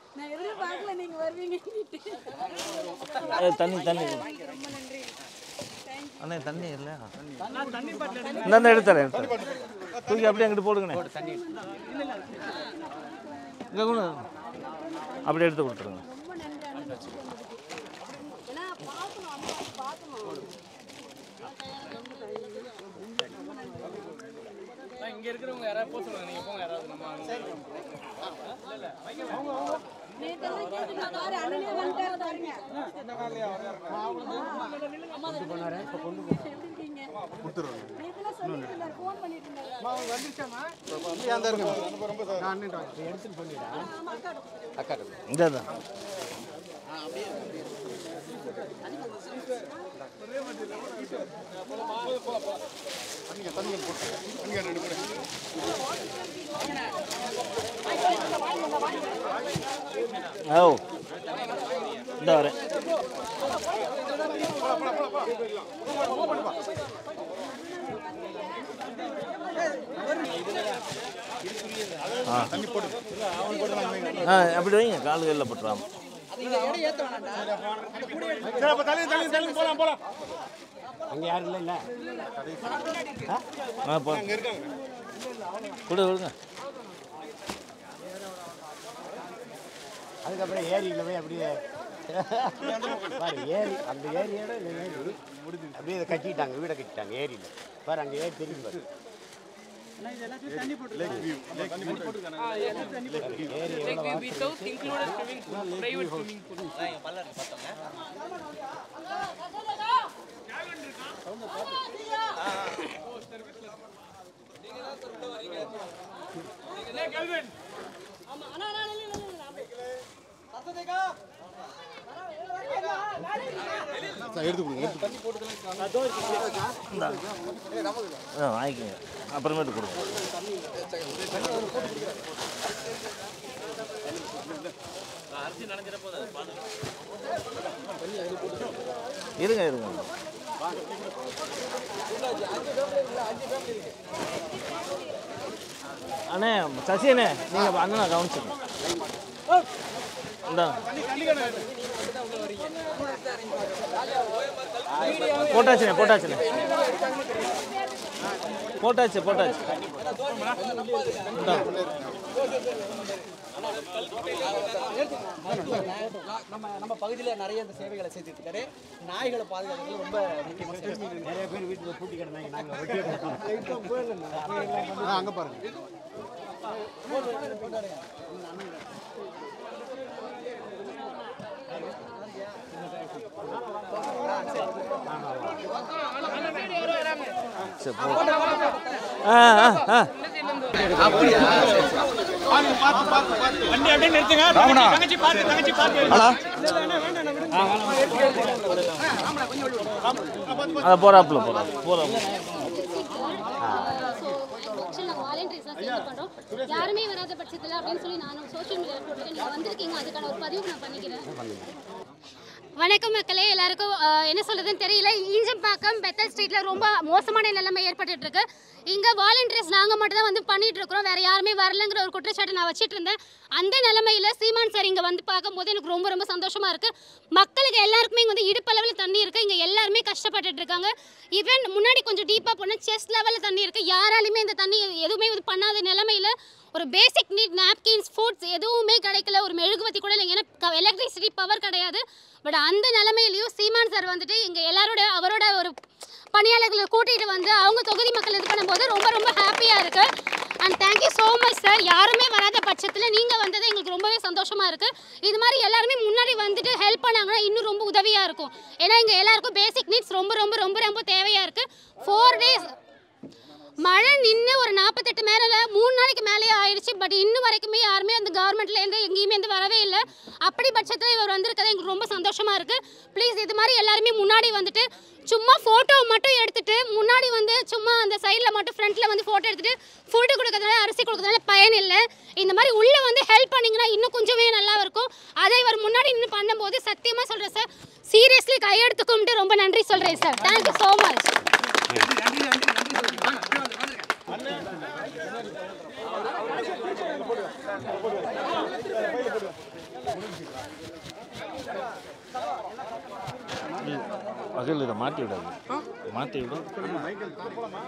நான் எதிர்பார்க்கல நீங்க வருவீங்க ஏ, தண்ணி தண்ணி ரொம்ப நன்றி அண்ணே தண்ணி இல்லை இந்த எடுத்துறேன் எடுத்துறேன் தூக்கி அப்படியே அங்கிட்டு போடுங்கண்ணே இங்கே கூட அப்படியே எடுத்து கொடுத்துருங்க ரொம்ப நன்றி அனுப்பிச்சு ஏன்னா பார்க்கணும் அம்மா பார்க்கணும் இங்க இருக்கிறவங்க யாராவது போக சொல்லுங்க நீங்க போங்க யாராவது நம்ம நேத்தெல்லாம் கேட்டுட்டு பாரு அண்ணனே வந்துட்டாரு பாருங்க எப்படி இருக்கீங்க நேத்தெல்லாம் சொல்லிட்டு இருந்தாரு ஃபோன் பண்ணிட்டு இருந்தாரு இந்த தான் ஓ இந்த வரேன் ஆ ஆ அப்படி வைங்க கால்களில் பட்டுறாம ஆ போ கொடு கொடுங்க அதுக்கப்புறம் ஏரியில் போய் அப்படியே பாரு ஏரி அந்த ஏரியோட இந்த ஏரி அப்படியே இதை கட்டிட்டாங்க வீடை கட்டிட்டாங்க ஏரியில் பாரு அங்கே ஏரி தெரியும் பாரு ஏரி எவ்வளோ without included swimming pool private swimming pool ஆ வாங்கிக்கோங்க அப்புறமேட்டு கொடுங்க இருங்க இருங்க அண்ணே சசி அண்ணே நீங்கள் அண்ணனை கவனிச்சுங்க இந்தாங்க போட்டாச்சுண்ணே போட்டாச்சுண்ணே போட்டாச்சு போட்டாச்சு இந்தாங்க நம்ம நம்ம பகுதியில் நிறைய இந்த சேவைகளை செஞ்சுட்டு இருக்காரு நாய்களை பாதுகாக்கிறது ரொம்ப முக்கியமான நிறைய பேர் வீட்டில் பூட்டி கிடந்தாங்க நாங்கள் வெட்டி அங்கே பாருங்க சரி போ ஆ ஆ ஆ வண்டி அப்படியே நிறுத்துங்க தங்கச்சி பாத்து தங்கச்சி பாத்து அதான் போகிறாப்புல போகிறா போகிறா ஸோ நாங்கள் வாலண்டியர்ஸாக சேர்ந்து பண்ணுறோம் யாருமே வராத பட்சத்தில் அப்படின்னு சொல்லி நான் சோஷியல் மீடியாவில் போட்டுருக்கேன் நீங்கள் வந்திருக்கீங்க அதுக்கான ஒரு பதிவு நான் பண்ணிக்கிறேன் வணக்கம் மக்களே எல்லாருக்கும் அஹ், என்ன சொல்றதுன்னு தெரியல ஈஞ்சம்பாக்கம் பெத்தல் ஸ்ட்ரீட்ல ரொம்ப மோசமான நிலைமை ஏற்பட்டுட்டு இருக்கு இங்க வாலண்டியர்ஸ் நாங்க மட்டும் தான் வந்து பண்ணிட்டு இருக்கிறோம் வேற யாருமே வரலங்கிற ஒரு குற்றச்சாட்டை நான் வச்சிட்டு இருந்தேன் அந்த நிலைமையில சீமான் சார் இங்க வந்து பார்க்கும்போது எனக்கு ரொம்ப ரொம்ப சந்தோஷமா இருக்கு மக்களுக்கு எல்லாருக்குமே இங்க வந்து இடுப்பளவில் தண்ணி இருக்கு இங்க எல்லாருமே கஷ்டப்பட்டுட்டு இருக்காங்க ஈவன் முன்னாடி கொஞ்சம் டீப்பா போனா செஸ்ட் லெவலில் தண்ணி இருக்கு யாராலுமே இந்த தண்ணி எதுவுமே இது பண்ணாத நிலைமையில ஒரு பேசிக் நீட் நாப்கின்ஸ் ஃபுட்ஸ் எதுவுமே கிடைக்கல ஒரு மெழுகுவத்தி கூட இல்லைங்க ஏன்னா எலக்ட்ரிசிட்டி பவர் கிடையாது பட் அந்த நிலைமையிலையும் சீமான் சார் வந்துட்டு எங்கள் எல்லாரோட அவரோட ஒரு பணியாளர்களை கூட்டிகிட்டு வந்து அவங்க தொகுதி மக்கள் இது பண்ணும்போது ரொம்ப ரொம்ப ஹாப்பியாக இருக்குது and thank you so much sir யாருமே வராத பட்சத்தில் நீங்கள் வந்தது எங்களுக்கு ரொம்பவே சந்தோஷமாக இருக்குது இது மாதிரி எல்லாருமே முன்னாடி வந்துட்டு ஹெல்ப் பண்ணாங்கன்னா இன்னும் ரொம்ப உதவியாக இருக்கும் ஏன்னா இங்கே எல்லாருக்கும் பேசிக் நீட்ஸ் ரொம்ப ரொம்ப ரொம்ப ரொம்ப தேவையாக இருக்குது ஃபோர் டேஸ் மழை நின்று ஒரு நாற்பத்தெட்டு மேலே மூணு நாளைக்கு மேலேயே ஆயிடுச்சு பட் இன்னும் வரைக்குமே யாருமே அந்த கவர்மெண்ட்லேருந்து எங்கேயுமே வந்து வரவே இல்லை அப்படி பட்சத்தில் இவர் வந்திருக்கிறது எங்களுக்கு ரொம்ப சந்தோஷமாக இருக்குது ப்ளீஸ் இது மாதிரி எல்லாருமே முன்னாடி வந்துட்டு சும்மா ஃபோட்டோ மட்டும் எடுத்துட்டு முன்னாடி வந்து சும்மா அந்த சைடில் மட்டும் ஃப்ரண்ட்டில் வந்து ஃபோட்டோ எடுத்துட்டு ஃபுட்டு கொடுக்கறதுனால அரிசி கொடுக்கறதுனால பயன் இல்லை இந்த மாதிரி உள்ளே வந்து ஹெல்ப் பண்ணிங்கன்னா இன்னும் கொஞ்சமே நல்லா இருக்கும் அதை இவர் முன்னாடி நின்று பண்ணும்போது சத்தியமாக சொல்கிறேன் சார் சீரியஸ்லி கையெடுத்து கும்பிட்டு ரொம்ப நன்றி சொல்கிறேன் சார் தேங்க்யூ ஸோ மச் அகில் இதை மாற்றி விடாது மாற்றி விடும்